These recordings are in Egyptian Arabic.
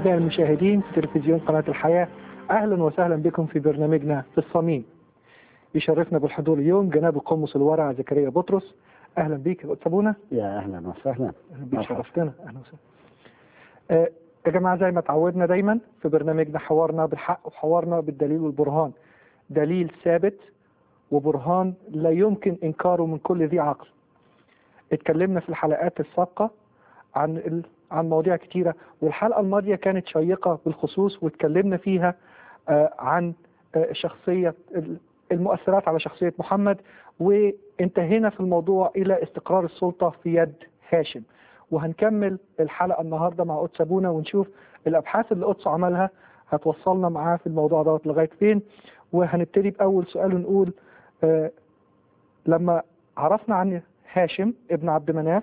أعزائي المشاهدين في تلفزيون قناة الحياة أهلا وسهلا بكم في برنامجنا في الصميم يشرفنا بالحضور اليوم جناب القمص الورع زكريا بطرس أهلا بيك يا أستاذ أبونا يا اهلا وسهلا أهلا بيك مرحبا. شرفتنا أهلا وسهلا آه، يا جماعة زي ما تعودنا دايما في برنامجنا حوارنا بالحق وحوارنا بالدليل والبرهان دليل ثابت وبرهان لا يمكن إنكاره من كل ذي عقل اتكلمنا في الحلقات السابقة عن ال... عن مواضيع كتيرة والحلقة الماضية كانت شيقة بالخصوص واتكلمنا فيها آه، عن آه، شخصية ال- المؤثرات على شخصية محمد وانتهينا في الموضوع إلى استقرار السلطة في يد هاشم وهنكمل الحلقة النهاردة مع قدس أبونا ونشوف الأبحاث اللي قدس عملها هتوصلنا معاه في الموضوع دوت لغاية فين وهنبتدي بأول سؤال ونقول آه لما عرفنا عن هاشم ابن عبد مناف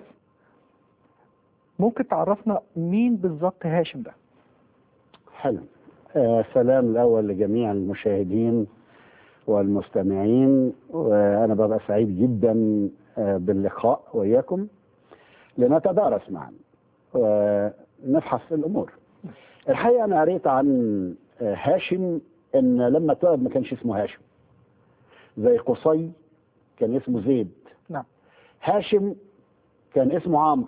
ممكن تعرفنا مين بالظبط هاشم ده حلو آه سلام الاول لجميع المشاهدين والمستمعين وانا ببقى سعيد جدا آه باللقاء وياكم لنتدارس معا ونفحص الامور الحقيقه انا قريت عن آه هاشم ان لما اتولد ما كانش اسمه هاشم زي قصي كان اسمه زيد نعم هاشم كان اسمه عمرو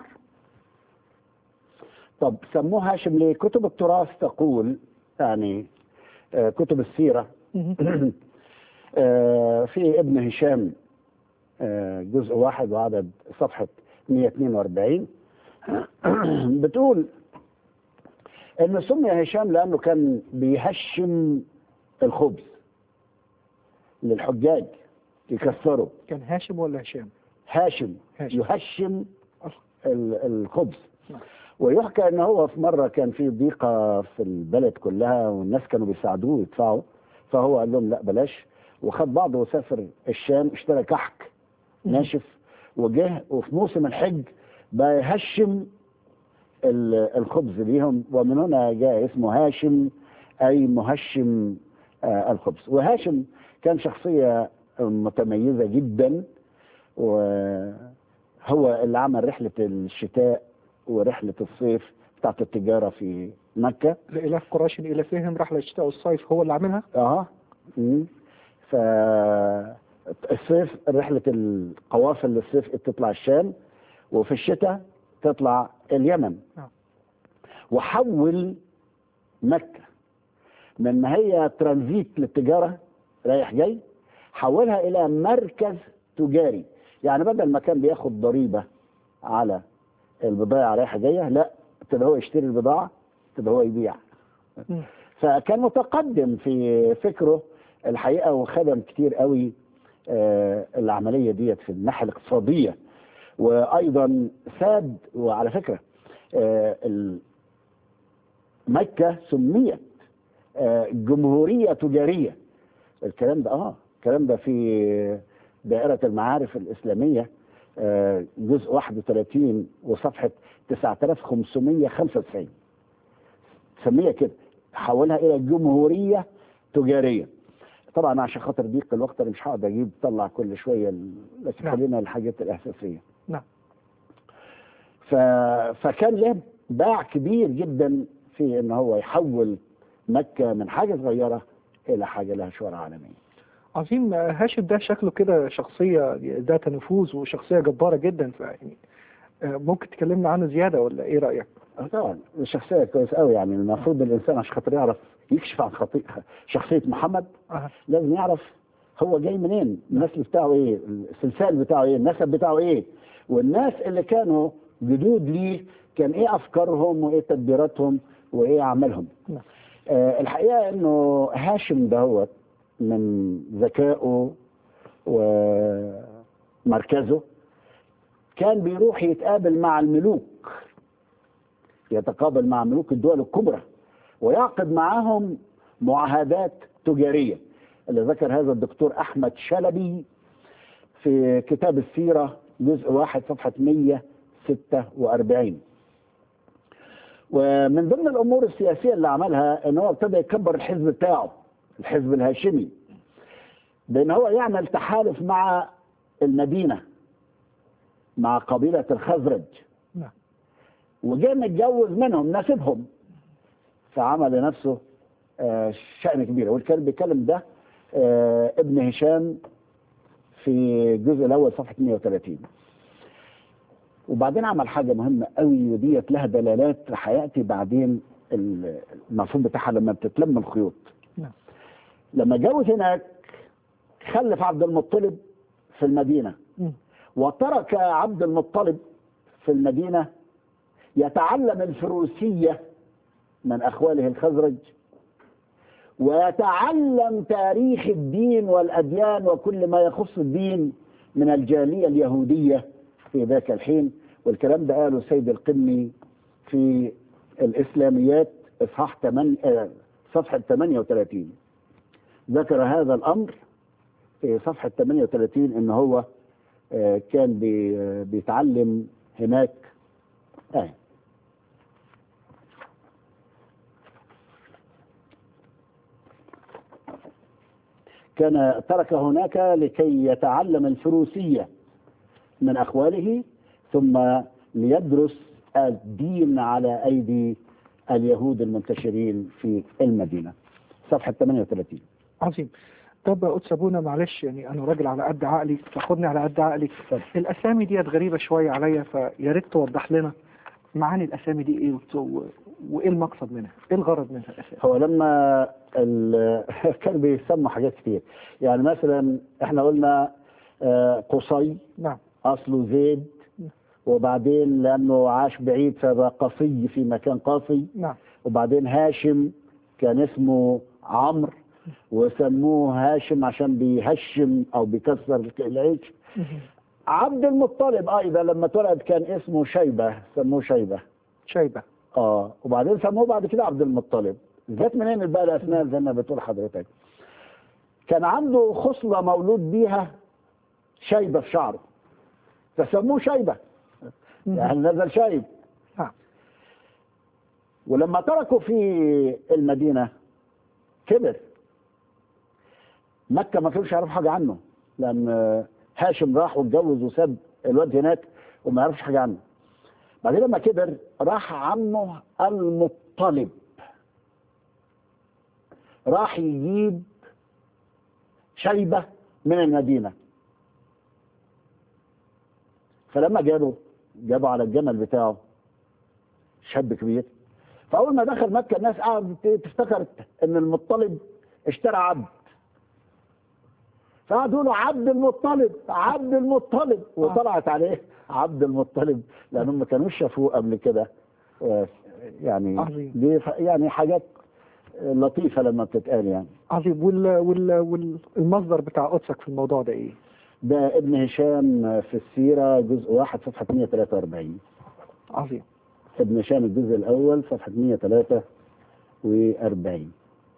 طب سموه هاشم ليه؟ كتب التراث تقول يعني آه، كتب السيرة مهم. آه، في ابن هشام آه، جزء واحد وعدد صفحة 142 بتقول إن سمي هشام لأنه كان بيهشم الخبز للحجاج يكسروا كان هاشم ولا هشام هاشم هاشم. يهشم ال- الخبز نعم. ويحكى ان هو في مره كان في ضيقه في البلد كلها والناس كانوا بيساعدوه يدفعوا فهو قال لهم لا بلاش وخد بعضه وسافر الشام اشترى كحك ناشف وجه وفي موسم الحج بقى يهشم ال- الخبز ليهم ومن هنا جاء اسمه هاشم اي مهشم آه، الخبز وهاشم كان شخصيه متميزه جدا وهو اللي عمل رحله الشتاء ورحله الصيف بتاعت التجاره في مكه لإله قريش إلى فهم رحلة الشتاء والصيف هو اللي عاملها اه مم. ف الصيف رحله القوافل للصيف تطلع الشام وفي الشتاء تطلع اليمن نعم. وحول مكه من ما هي ترانزيت للتجاره رايح جاي حولها الى مركز تجاري يعني بدل ما كان بياخد ضريبه على البضائع رايحه جايه لا ابتدى هو يشتري البضاعه ابتدى هو يبيع مم. فكان متقدم في فكره الحقيقه وخدم كتير قوي آه، العمليه ديت في الناحيه الاقتصاديه وايضا ساد وعلى فكره آه، ال- مكه سميت آه، جمهوريه تجاريه الكلام ده اه الكلام ده في دائره المعارف الاسلاميه آه، جزء 31 وصفحه 9595 سميها كده حولها الى جمهوريه تجاريه طبعا عشان خاطر ضيق الوقت انا مش هقدر اجيب طلع كل شويه ال- بس نعم. خلينا الحاجات الاساسيه نعم ف... فكان له باع كبير جدا في ان هو يحول مكه من حاجه صغيره الى حاجه لها شهره عالميه عظيم آه، هاشم ده شكله كده شخصية ذات نفوذ وشخصية جبارة جدا فيعني آه، ممكن تكلمنا عنه زيادة ولا إيه رأيك؟ آه طبعا شخصيه كويس قوي يعني المفروض الانسان عشان خاطر يعرف يكشف عن خطيئة شخصيه محمد آه. لازم يعرف هو جاي منين النسل بتاعه ايه السلسال بتاعه ايه النسب بتاعه ايه والناس اللي كانوا جدود ليه كان ايه افكارهم وايه تدبيراتهم وايه اعمالهم نعم. آه الحقيقه انه هاشم دهوت من ذكائه ومركزه كان بيروح يتقابل مع الملوك يتقابل مع ملوك الدول الكبرى ويعقد معاهم معاهدات تجاريه اللي ذكر هذا الدكتور احمد شلبي في كتاب السيره جزء واحد صفحه 146 ومن ضمن الامور السياسيه اللي عملها ان هو ابتدى يكبر الحزب بتاعه الحزب الهاشمي بان هو يعمل تحالف مع المدينه مع قبيله الخزرج نعم وجاء متجوز منهم ناسبهم فعمل لنفسه آه، شأن كبير والكلام بيتكلم ده آه، ابن هشام في الجزء الاول صفحه 130 وبعدين عمل حاجه مهمه قوي وديت لها دلالات هياتي بعدين المفهوم بتاعها لما بتتلم الخيوط نعم. لما جوز هناك خلف عبد المطلب في المدينه مم. وترك عبد المطلب في المدينه يتعلم الفروسيه من اخواله الخزرج ويتعلم تاريخ الدين والاديان وكل ما يخص الدين من الجاليه اليهوديه في ذاك الحين والكلام ده قاله سيد القمي في الاسلاميات اصحاح 8 آه، صفحه 38 ذكر هذا الامر في صفحه 38 ان هو آه، كان بي- آه، بيتعلم هناك آه. كان ترك هناك لكي يتعلم الفروسية من أخواله ثم ليدرس الدين على أيدي اليهود المنتشرين في المدينة صفحة 38 عظيم طب يا قدس ابونا معلش يعني انا راجل على قد عقلي تاخدني على قد عقلي اتفضل. الاسامي ديت غريبه شويه عليا فيا ريت توضح لنا معاني الاسامي دي ايه وت- و- وايه المقصد منها؟ ايه الغرض منها الاسامي؟ هو لما ال- كان بيسموا حاجات كتير يعني مثلا احنا قلنا آه، قصي نعم اصله زيد وبعدين لانه عاش بعيد فبقى قصي في مكان قاسي نعم وبعدين هاشم كان اسمه عمرو وسموه هاشم عشان بيهشم او بيكسر العيش عبد المطلب ايضا لما اتولد كان اسمه شيبه سموه شيبه شايبه اه وبعدين سموه بعد كده عبد المطلب جت منين بقى الاسماء زي ما بتقول حضرتك كان عنده خصله مولود بيها شيبه في شعره فسموه شيبه يعني نزل شيب نعم ولما تركوا في المدينه كبر مكه ما كانوش يعرفوا حاجه عنه لان هاشم راح واتجوز وساب الواد هناك وما يعرفش حاجه عنه بعدين لما كبر راح عمه المطلب راح يجيب شيبه من المدينه فلما جابه جابه على الجمل بتاعه شاب كبير فاول ما دخل مكه الناس قعدت تفتكرت ان المطلب اشترى عبد فقعدوا يقولوا عبد المطلب عبد المطلب وطلعت عليه عبد المطلب لانهم ما كانوش شافوه قبل كده آه، يعني عظيم. دي ف- يعني حاجات لطيفه لما بتتقال يعني عظيم وال وال والمصدر بتاع قدسك في الموضوع ده ايه؟ ده ابن هشام في السيره جزء واحد صفحه 143 عظيم ابن هشام الجزء الاول صفحه 143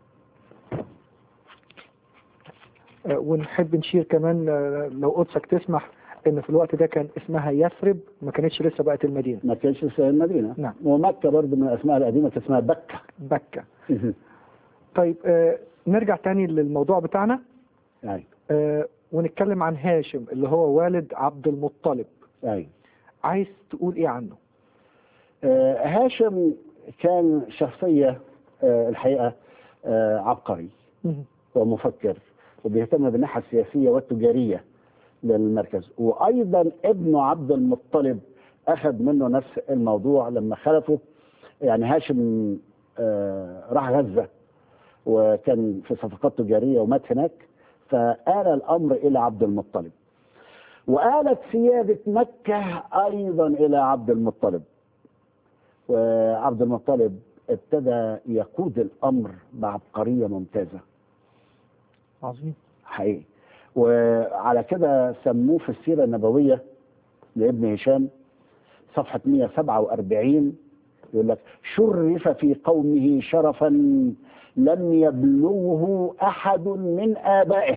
آه، ونحب نشير كمان آه، لو قدسك تسمح ان في الوقت ده كان اسمها يثرب ما كانتش لسه بقت المدينه ما كانش في المدينه نعم. ومكه برضه من الاسماء القديمه كان اسمها بكه بكه طيب آه، نرجع تاني للموضوع بتاعنا ايوه آه، ونتكلم عن هاشم اللي هو والد عبد المطلب ايوه عايز تقول ايه عنه؟ آه، هاشم كان شخصيه آه، الحقيقه آه، عبقري مهم. ومفكر وبيهتم بالناحيه السياسيه والتجاريه للمركز وايضا ابنه عبد المطلب اخذ منه نفس الموضوع لما خلفه يعني هاشم آه، راح غزه وكان في صفقات تجاريه ومات هناك فآل الامر الى عبد المطلب وآلت سياده مكه ايضا الى عبد المطلب وعبد المطلب ابتدى يقود الامر بعبقريه ممتازه عظيم حقيقي وعلى كده سموه في السيرة النبوية لابن هشام صفحة 147 يقول لك شرف في قومه شرفا لم يبلغه أحد من آبائه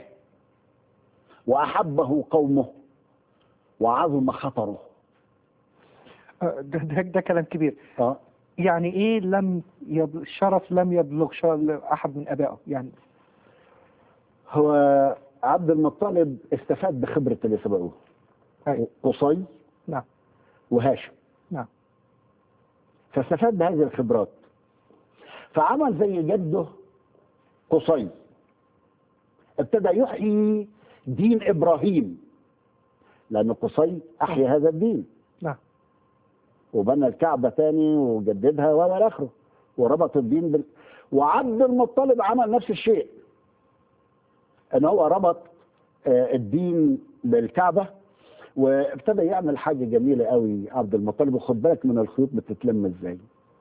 وأحبه قومه وعظم خطره آه، ده, ده, ده كلام كبير اه يعني ايه لم يبل... الشرف لم يبلغ شر... احد من ابائه يعني هو عبد المطلب استفاد بخبرة اللي سبقوه أيوة. قصي نعم وهاشم نعم فاستفاد بهذه الخبرات فعمل زي جده قصي ابتدى يحيي دين ابراهيم لان قصي احيا هذا الدين نعم وبنى الكعبه تاني وجددها والى اخره وربط الدين بال... وعبد المطلب عمل نفس الشيء ان هو ربط آه، الدين بالكعبه وابتدى يعمل حاجه جميله قوي عبد المطلب وخد بالك من الخيوط بتتلم ازاي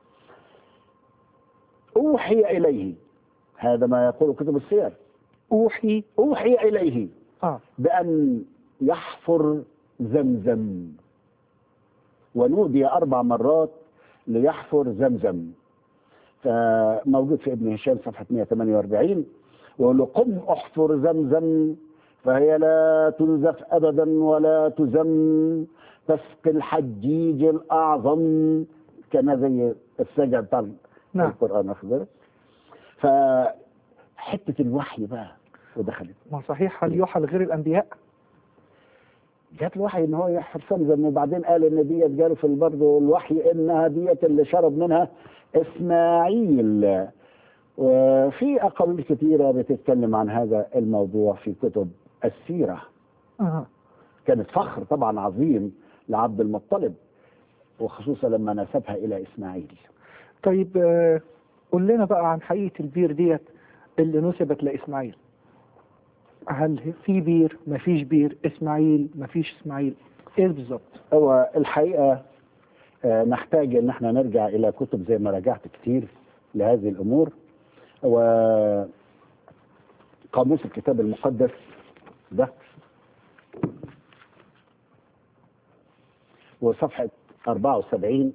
اوحي اليه هذا ما يقول كتب السير أوحي اوحي اليه آه بأن يحفر زمزم ونودي أربع مرات ليحفر زمزم فموجود في ابن هشام صفحة 148 ويقول له قم احفر زمزم فهي لا تنزف أبدا ولا تزم تسقي الحجيج الأعظم كان زي السجع بتاع نعم. القرآن واخد بالك؟ فحتة الوحي بقى ودخلت ما صحيح هل يوحى لغير الأنبياء جات له وحي ان هو يحفر زمزم وبعدين قال ان ديت جاله في برضه الوحي انها ديت اللي شرب منها اسماعيل وفي اقاويل كثيره بتتكلم عن هذا الموضوع في كتب السيره آه. كانت فخر طبعا عظيم لعبد المطلب وخصوصا لما نسبها الى اسماعيل طيب آه، قول لنا بقى عن حقيقة البير ديت اللي نسبت لإسماعيل هل في بير مفيش بير إسماعيل مفيش إسماعيل إيه بالظبط هو الحقيقه آه، نحتاج ان احنا نرجع الى كتب زي ما رجعت كتير لهذه الامور و قاموس الكتاب المقدس ده وصفحة 74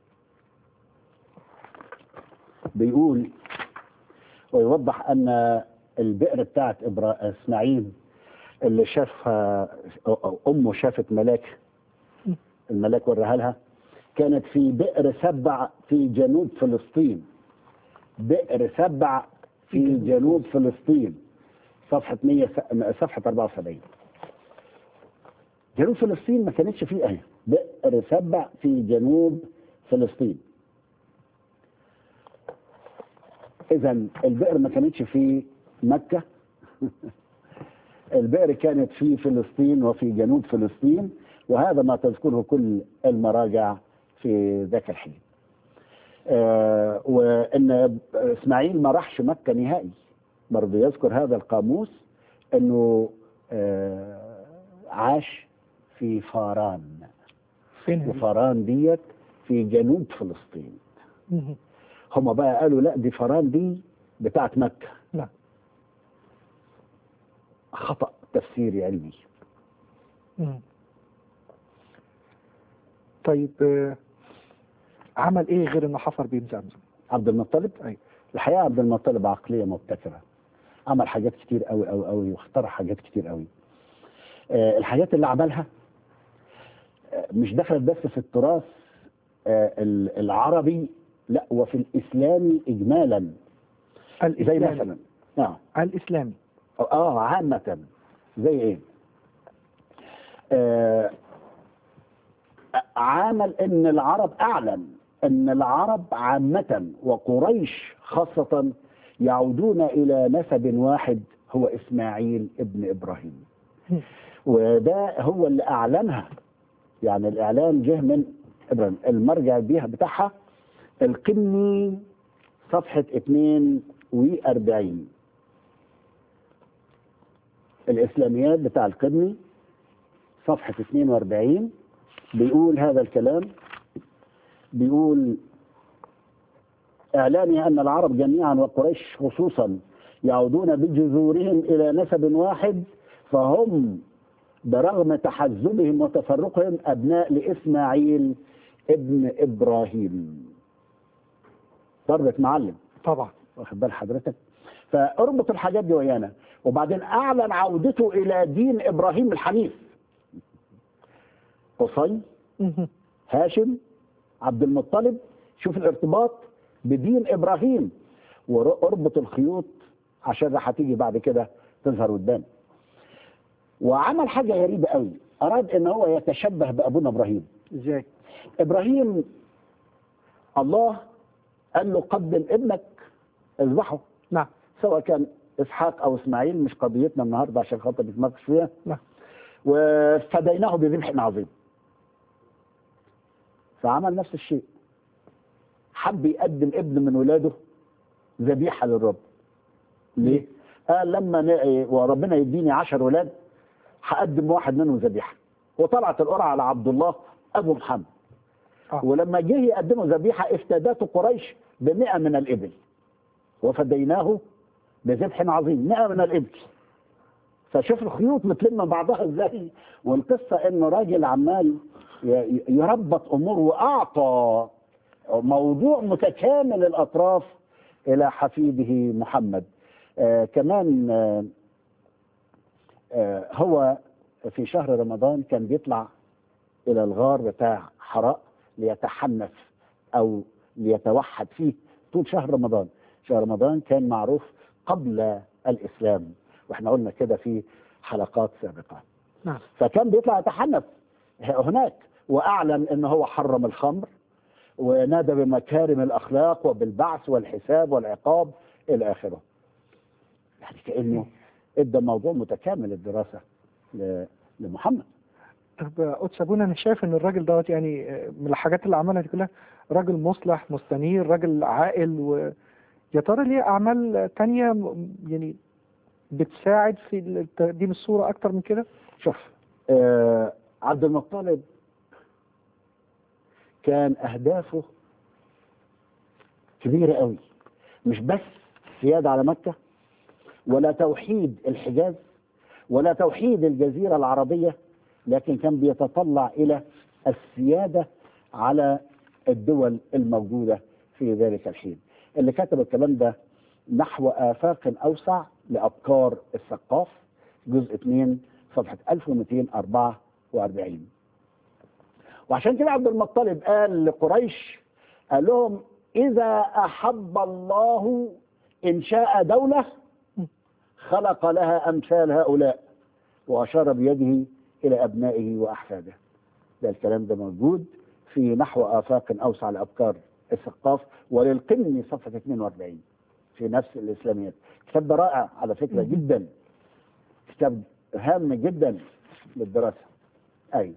بيقول ويوضح أن البئر بتاعت إبرا... إسماعيل اللي شافها أو- أو أمه شافت ملاك الملاك وراها لها كانت في بئر سبع في جنوب فلسطين بئر سبع في جنوب فلسطين صفحة 100 س- صفحة 74 جنوب فلسطين ما كانتش فيه اهي بئر سبع في جنوب فلسطين اذا البئر ما كانتش في مكة البئر كانت في فلسطين وفي جنوب فلسطين وهذا ما تذكره كل المراجع في ذاك الحين آه وان اسماعيل ما راحش مكة نهائي برضه يذكر هذا القاموس انه آه عاش في فاران فين هي؟ وفاران ديت في جنوب فلسطين مهم. هم بقى قالوا لا دي فاران دي بتاعت مكة نعم خطأ تفسيري علمي مم. طيب آه، عمل ايه غير انه حفر بيم زمزم عبد المطلب أيوة. الحقيقة عبد المطلب عقلية مبتكرة عمل حاجات كتير قوي قوي قوي واخترع حاجات كتير قوي آه الحاجات اللي عملها آه مش دخلت بس في التراث آه ال- العربي لا وفي الإسلامي إجمالا زي الاسلامي مثلا نعم الاسلامي اه عامة زي ايه؟ آه عامل ان العرب اعلن ان العرب عامة وقريش خاصة يعودون الى نسب واحد هو اسماعيل ابن ابراهيم مم. وده هو اللي اعلنها يعني الاعلان جه من ابراهيم المرجع بيها بتاعها القمي صفحة 42 الإسلاميات بتاع القرني صفحة 42 بيقول هذا الكلام بيقول إعلانها أن العرب جميعا وقريش خصوصا يعودون بجذورهم إلى نسب واحد فهم برغم تحزبهم وتفرقهم أبناء لإسماعيل ابن إبراهيم ضربة معلم طبعا واخد بال حضرتك فاربط الحاجات دي ويانا وبعدين اعلن عودته الى دين ابراهيم الحنيف قصي مهم. هاشم عبد المطلب شوف الارتباط بدين ابراهيم واربط الخيوط عشان راح هتيجي بعد كده تظهر قدام وعمل حاجه غريبه قوي اراد ان هو يتشبه بابونا ابراهيم ازاي ابراهيم الله قال له قدم ابنك اذبحوا نعم سواء كان اسحاق او اسماعيل مش قضيتنا النهارده عشان خاطر نتناقش فيها نعم. وفديناه بذبح عظيم فعمل نفس الشيء حب يقدم ابن من ولاده ذبيحه للرب ليه؟ قال لما ن- وربنا يديني عشر ولاد هقدم واحد منهم ذبيحه وطلعت القرعه على عبد الله ابو محمد آه. ولما جه يقدموا ذبيحه افتدته قريش بمئة من الابل وفديناه بذبح عظيم 100 من الابل فشوف الخيوط بتلم بعضها ازاي والقصه انه راجل عمال ي- يربط امور واعطى موضوع متكامل الاطراف الى حفيده محمد آه كمان آه آه هو في شهر رمضان كان بيطلع الى الغار بتاع حراء ليتحنث او ليتوحد فيه طول شهر رمضان شهر رمضان كان معروف قبل الاسلام واحنا قلنا كده في حلقات سابقه نعم فكان بيطلع يتحنث هناك واعلن ان هو حرم الخمر ونادى بمكارم الاخلاق وبالبعث والحساب والعقاب الى اخره. يعني كانه ادى موضوع متكامل الدراسه ل- لمحمد. طب قدس ابونا انا شايف ان الراجل دوت يعني آه، من الحاجات اللي عملها دي كلها راجل مصلح مستنير راجل عاقل و يا ترى ليه اعمال تانية م- يعني بتساعد في تقديم الصورة اكتر من كده؟ شوف آه عبد المطلب كان اهدافه كبيره قوي مش بس سياده على مكه ولا توحيد الحجاز ولا توحيد الجزيره العربيه لكن كان بيتطلع الى السياده على الدول الموجوده في ذلك الحين اللي كتب الكلام ده نحو آفاق أوسع لأبكار الثقاف جزء 2 صفحة 1244 وعشان كده عبد المطلب قال لقريش قال لهم إذا أحب الله إنشاء دولة خلق لها أمثال هؤلاء وأشار بيده إلى أبنائه وأحفاده ده الكلام ده موجود في نحو آفاق أوسع لأبكار الثقاف وللقمي صفحة 42 في نفس الإسلاميات الكتاب ده رائع على فكرة مم. جدا كتاب هام جدا للدراسة أي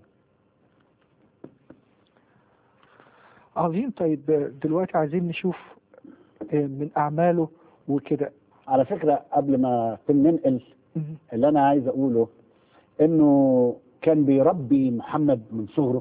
عظيم طيب آه، دلوقتي عايزين نشوف آه، من اعماله وكده على فكرة قبل ما ننقل مهم. اللي أنا عايز أقوله إنه كان بيربي محمد من صغره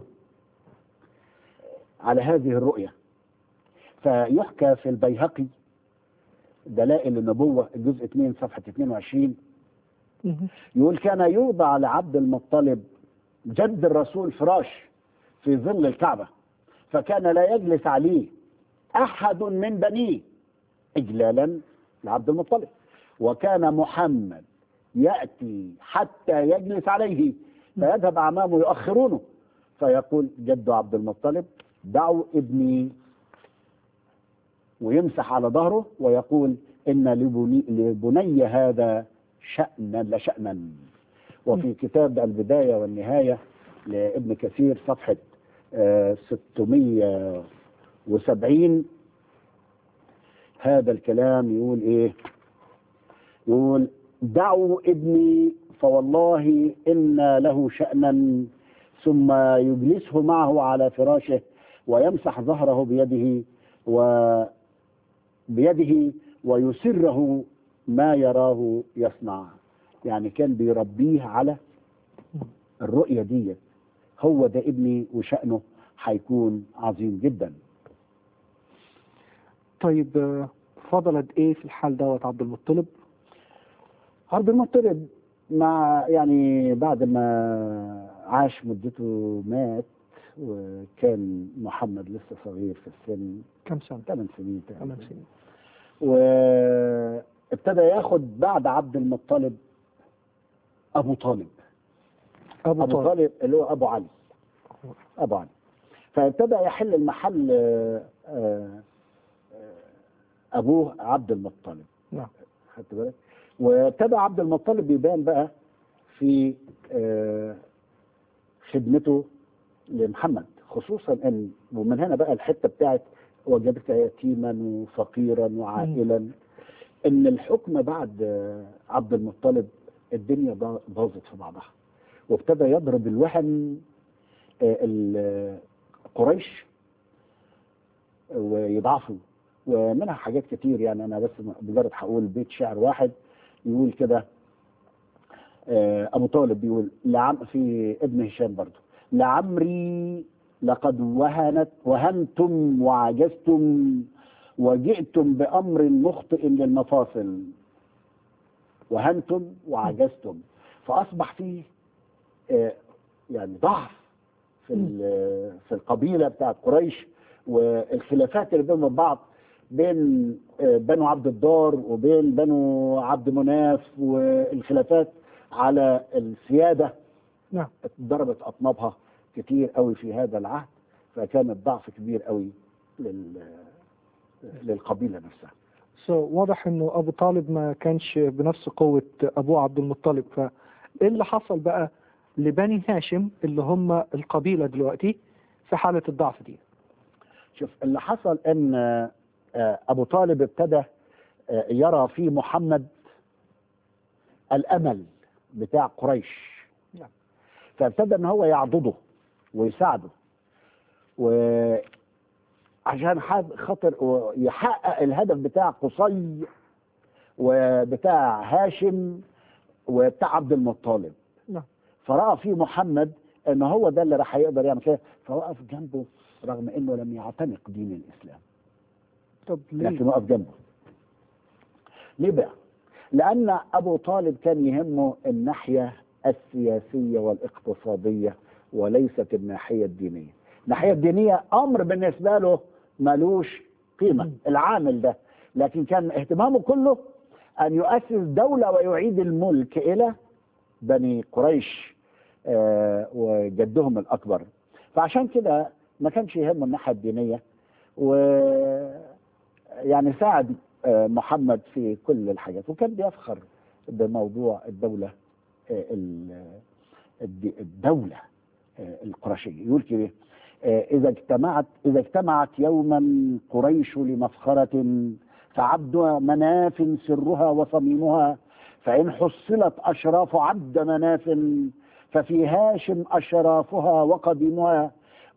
على هذه الرؤية فيحكى في البيهقي دلائل النبوة الجزء 2 صفحة 22 مهم. يقول كان يوضع لعبد المطلب جد الرسول فراش في ظل الكعبة فكان لا يجلس عليه أحد من بنيه إجلالا لعبد المطلب وكان محمد يأتي حتى يجلس عليه فيذهب أعمامه يؤخرونه فيقول جد عبد المطلب دعوا ابني ويمسح على ظهره ويقول إن لبني, لبني هذا شأنا لشأنا وفي كتاب البداية والنهاية لابن كثير صفحة آه، 670 هذا الكلام يقول ايه يقول دعوا ابني فوالله إن له شأنا ثم يجلسه معه على فراشه ويمسح ظهره بيده وبيده ويسره ما يراه يصنع يعني كان بيربيه على الرؤية دي هو ده ابني وشأنه هيكون عظيم جدا طيب آه، فضل قد ايه في الحال دوت عبد المطلب؟ عبد المطلب مع يعني بعد ما عاش مدته مات وكان محمد لسه صغير في السن كم سنة؟ 8 سنين تقريباً. ثمان سنين وابتدى ياخد بعد عبد المطلب ابو طالب أبو ابو طالب طالب اللي هو ابو علي ابو علي فابتدى يحل المحل آه، آه، آه، ابوه عبد المطلب نعم خدت بالك وابتدى عبد المطلب يبان بقى في آه، خدمته لمحمد خصوصا ان ومن هنا بقى الحته بتاعت وجدك يتيما وفقيرا وعائلا ان الحكم بعد آه، عبد المطلب الدنيا با- باظت في بعضها وابتدى يضرب الوهن آه، ال- آه، قريش ويضعفوا ومنها حاجات كتير يعني انا بس مجرد هقول بيت شعر واحد يقول كده آه، ابو طالب بيقول لعم في ابن هشام برضه لعمري لقد وهنت وهنتم وعجزتم وجئتم بامر مخطئ للمفاصل وهنتم وعجزتم فاصبح فيه آه، يعني ضعف في ال- في القبيله بتاعت قريش والخلافات اللي بينهم بعض بين آه، بنو عبد الدار وبين بنو عبد مناف والخلافات على السياده نعم ضربت اطنابها كتير قوي في هذا العهد فكان الضعف كبير قوي لل للقبيله نفسها so, واضح انه ابو طالب ما كانش بنفس قوة ابوه عبد المطلب فايه اللي حصل بقى لبني هاشم اللي هم القبيلة دلوقتي في حالة الضعف دي شوف اللي حصل ان آه، ابو طالب ابتدى آه، يرى في محمد الامل بتاع قريش نعم. فابتدى ان هو يعضده ويساعده وعشان حد- خاطر يحقق الهدف بتاع قصي وبتاع هاشم وبتاع عبد المطلب نعم. فراى في محمد ان هو ده اللي راح يقدر يعمل كده فوقف جنبه رغم انه لم يعتنق دين الاسلام طب ليه؟ لكن وقف جنبه ليه بقى لان ابو طالب كان يهمه الناحيه السياسيه والاقتصاديه وليست الناحيه الدينيه الناحيه الدينيه امر بالنسبه له ملوش قيمه مم. العامل ده لكن كان اهتمامه كله ان يؤسس دوله ويعيد الملك الى بني قريش آه، وجدهم الاكبر فعشان كده ما كانش يهمه الناحيه الدينيه و يعني ساعد آه، محمد في كل الحاجات وكان بيفخر بموضوع الدولة آه، ال- الد- الدولة آه، القرشية يقول كده آه، إذا اجتمعت إذا اجتمعت يوما قريش لمفخرة فعبد مناف سرها وصميمها فإن حصلت أشراف عبد مناف ففي هاشم أشرافها وقديمها